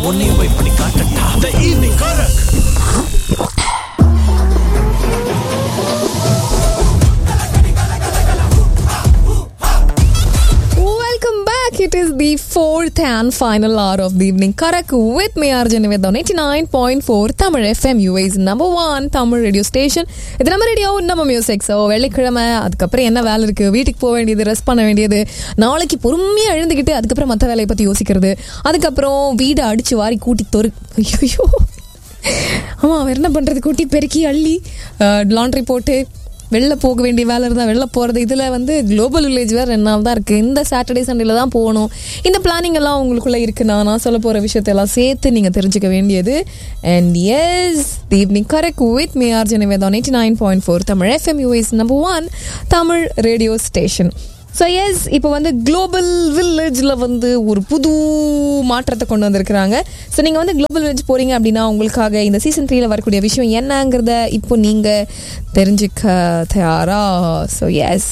உன்னையும் போய் பண்ணி காட்டட்டா the evening karak Welcome back. It is the fourth and final hour of the evening. Karak with me, Arjun with on 89.4 Tamil FM, UA's number one Tamil radio station. இது நம்ம radio நம்ம music so வெள்ளிக்கிழமை அதுக்கப்புறம் என்ன வேலை இருக்கு வீட்டுக்கு போக வேண்டியது ரெஸ்ட் பண்ண வேண்டியது நாளைக்கு பொறுமையாக எழுந்துக்கிட்டு அதுக்கப்புறம் மற்ற வேலையை பற்றி யோசிக்கிறது அதுக்கப்புறம் வீடை அடிச்சு வாரி கூட்டி தொரு ஐயோ ஆமாம் வேற என்ன பண்ணுறது கூட்டி பெருக்கி அள்ளி லாண்ட்ரி போட்டு வெளில போக வேண்டிய வேலை இருந்தால் வெளில போகிறது இதில் வந்து குளோபல் வில்லேஜ் வேறு ரெண்டு நாள் தான் இருக்குது இந்த சாட்டர்டே சண்டேல தான் போகணும் இந்த பிளானிங் எல்லாம் உங்களுக்குள்ளே இருக்குன்னா நான் சொல்ல போகிற விஷயத்தெல்லாம் சேர்த்து நீங்கள் தெரிஞ்சுக்க வேண்டியது and yes the evening karak with me R ஜெனவேதான் eighty nine point four Tamil FM us number one Tamil radio station so yes இப்போ வந்து குளோபல் வில்லேஜில் வந்து ஒரு புது மாற்றத்தை கொண்டு வந்திருக்கிறாங்க ஸோ நீங்கள் வந்து குளோபல் வில்லேஜ் போகிறீங்க அப்படின்னா உங்களுக்காக இந்த சீசன் த்ரீல வரக்கூடிய விஷயம் என்னங்கிறத இப்போ நீங்கள் தெரிஞ்சுக்க தயாரா so yes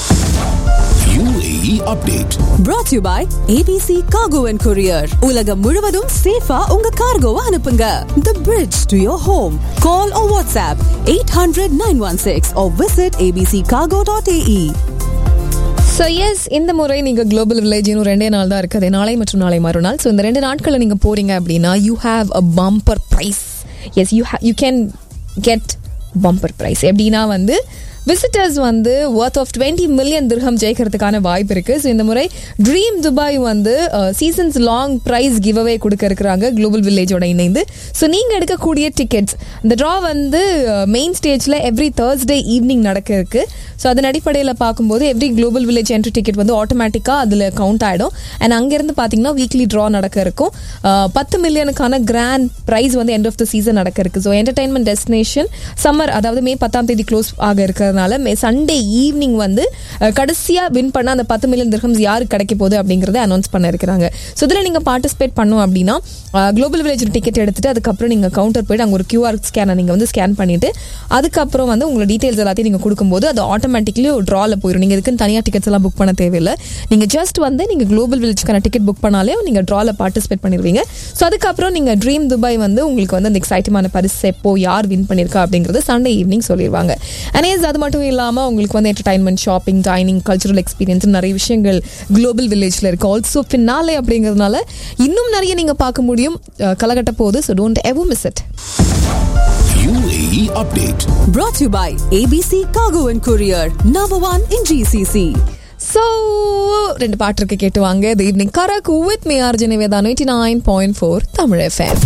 UAE update. brought to you by ABC Cargo and Courier. உலகம் முழுவதும் சேஃபா உங்க கார்கோவை அனுப்புங்க. The bridge to your home. Call or WhatsApp 800-916 or visit abccargo.ae. So yes இந்த முறை நீங்கள் குளோபல் வில்லேஜ் இன்னும் ரெண்டே நாள் தான் இருக்குது நாளை மற்றும் நாளை மறுநாள் ஸோ இந்த ரெண்டு நாட்களில் நீங்கள் போகிறீங்க அப்படின்னா you have a bumper prize yes you you can get bumper prize எப்படின்னா வந்து விசிட்டர்ஸ் வந்து worth of twenty million dirham ஜெயிக்கிறதுக்கான வாய்ப்பு இருக்குது ஸோ இந்த முறை ட்ரீம் துபாய் வந்து seasons long prize give away கொடுக்க இருக்கிறாங்க குளோபல் வில்லேஜோட இணைந்து ஸோ நீங்கள் எடுக்கக்கூடிய டிக்கெட்ஸ் இந்த ட்ரா வந்து மெயின் ஸ்டேஜில் எவ்ரி தேர்ஸ்டே ஈவினிங் நடக்க இருக்கு ஸோ அதன் அடிப்படையில் பார்க்கும்போது every global village entry ticket வந்து ஆட்டோமேட்டிக்காக அதில் கவுண்ட் ஆகிடும் அண்ட் அங்கேருந்து பார்த்தீங்கன்னா வீக்லி ட்ரா நடக்க இருக்கும் அஹ், பத்து மில்லியனுக்கான கிராண்ட் ப்ரைஸ் வந்து எண்ட் ஆஃப் த சீசன் நடக்க இருக்கு ஸோ என்டர்டைன்மெண்ட் டெஸ்டினேஷன் சம்மர் அதாவது மே பத்தாம் தேதி க்ளோஸ் ஆக இருக்கிறதுனால மே சண்டே ஈவினிங் வந்து கடைசியாக வின் பண்ண அந்த பத்து மில்லியன் திர்ஹம்ஸ் யாருக்கு கிடைக்க போகுது அப்படிங்கிறத அனௌன்ஸ் பண்ண இருக்கிறாங்க ஸோ இதில் நீங்கள் பார்ட்டிசிபேட் பண்ணோம் அப்படின்னா குளோபல் வில்லேஜ் டிக்கெட் எடுத்துட்டு அதுக்கப்புறம் நீங்கள் கவுண்டர் போயிட்டு அங்கே ஒரு கியூஆர் ஸ்கேனை நீங்கள் வந்து ஸ்கேன் பண்ணிட்டு அதுக்கப்புறம் வந்து உங்களோட டீட்டெயில்ஸ் எல்லாத்தையும் நீங்கள் கொடுக்கும்போது அது ஆட்டோமேட்டிக்லி ட்ராவில் போயிடும் நீங்கள் இதுக்குன்னு தனியாக டிக்கெட்ஸ் எல்லாம் புக் பண்ண தேவையில்லை நீங்கள் ஜஸ்ட் வந்து நீங்கள் குளோபல் வில்லேஜ்க்கான டிக்கெட் புக் பண்ணாலே நீங்கள் ட்ராவில் பார்ட்டிசிபேட் பண்ணிடுவீங்க ஸோ அதுக்கப்புறம் நீங்கள் ட்ரீம் துபாய் வந்து உங்களுக்கு வந்து அந்த எக்ஸைட்டமான பரிசு எப்போ யார் வின் பண்ணியிருக்கா அப்படிங்கிறது சண்டே ஈவினிங் சொல்லிடுவாங்க அனேஸ் அது மட்டும் இல்லாமல் உங்களுக்கு வந்து entertainment shopping dining cultural experience நிறைய விஷயங்கள் குளோபல் வில்லேஜில் இருக்குது ஆல்சோ ஃபின்னாலே அப்படிங்கிறதுனால இன்னும் நிறைய நீங்கள் பார்க்க முடியும் அஹ், கலகட்ட போகுது so don't ever miss it UAE update. Brought to you by ABC Cargo and Courier. Number one in GCC. So ரெண்டு பாட்டு இருக்கு கேட்டு வாங்க the evening karak with me RJ Nivetha ninety nine point four Tamil FM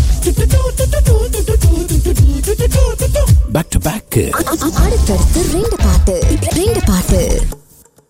Back to back. அடுத்தடுத்து ரெண்டு பாட்டு